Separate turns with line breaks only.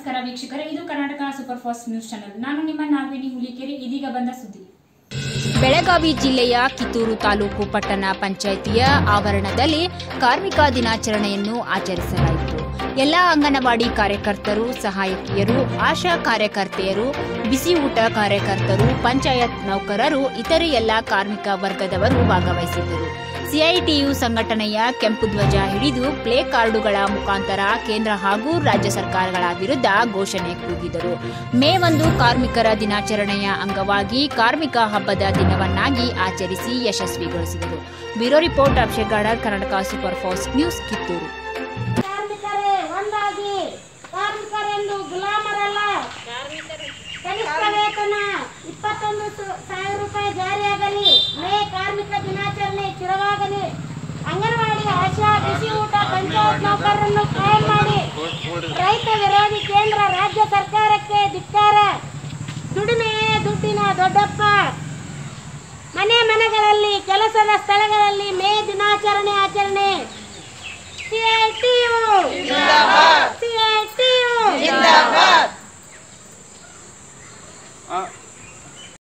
ನಮಸ್ಕಾರ ವೀಕ್ಷಕರೇ ಇದು Karnataka super fast news channel ನಾನು ನಿಮ್ಮ ನಾಗವೇಣಿ ಹುಲಿಕೆರೆ ಇದೀಗ ಬಂದ ಸುದ್ದಿ
ಬೆಳಗಾವಿ ಜಿಲ್ಲೆಯ ಕಿತ್ತೂರು ತಾಲೂಕು ಪಟ್ಟಣ ಪಂಚಾಯಿತಿಯ ಆವರಣದಲ್ಲಿ ಕಾರ್ಮಿಕ ದಿನಾಚರಣೆಯನ್ನು ಆಚರಿಸಲಾಯಿತು ಎಲ್ಲ ಅಂಗನವಾಡಿ ಕಾರ್ಯಕರ್ತರು ಸಹಾಯಕಿಯರು ಆಶಾ ಕಾರ್ಯಕರ್ತೆಯರು ಬಿಸಿ ಊಟ ಕಾರ್ಯಕರ್ತರು ಪಂಚಾಯತ್ ನೌಕರರು ಇತರೆ ಎಲ್ಲ ಕಾರ್ಮಿಕ ವರ್ಗದವರು ಭಾಗವಹಿಸಿದ್ದರು ಸಿಐಟಿಯು ಸಂಘಟನೆಯ ಕೆಂಪು ಧ್ವಜ ಹಿಡಿದು ಪ್ಲೇ ಕಾರ್ಡುಗಳ ಮುಖಾಂತರ ಕೇಂದ್ರ ಹಾಗೂ ರಾಜ್ಯ ಸರ್ಕಾರಗಳ ವಿರುದ್ಧ ಘೋಷಣೆ ಕೂಗಿದರು ಮೇ ಒಂದು ಕಾರ್ಮಿಕರ ದಿನಾಚರಣೆಯ ಅಂಗವಾಗಿ ಕಾರ್ಮಿಕ ಹಬ್ಬದ ದಿನವನ್ನಾಗಿ ಆಚರಿಸಿ ಯಶಸ್ವಿಗೊಳಿಸಿದರು bureau report Abhishek Karnataka super fast news Kittur
ಕಾರ್ಮಿಕರೇ ಒಂದಾಗಿ ಕಾರ್ಮಿಕರೆಂದು ಗುಲಾಮರಲ್ಲ ಕನಿಷ್ಠ ವೇತನ ಇಪ್ಪತ್ತೊಂದು ಸ- ಸಾವಿರ ರೂಪಾಯಿ ಜಾರಿಯಾಗಲಿ ಮೇ ಕಾರ್ಮಿಕ ದಿನಾಚರಣೆ ಚಿರವಾಗಲಿ ಅಂಗನವಾಡಿ ಆಶಾ ಬಿಸಿ ಊಟ ಪಂಚಾಯತ್ ನೌಕರರನ್ನು ಕಾಯಂ ಮಾಡಿ ರೈತ ವಿರೋಧಿ ಕೇಂದ್ರ ರಾಜ್ಯ ಸರ್ಕಾರಕ್ಕೆ ಧಿಕ್ಕಾರ ದುಡಿಮೆಯೇ ದುಡ್ಡಿನ ದೊಡ್ಡಪ್ಪ ಮನೆ ಮನೆಗಳಲ್ಲಿ ಕೆಲಸದ ಸ್ಥಳಗಳಲ್ಲಿ ಮೇ ದಿನ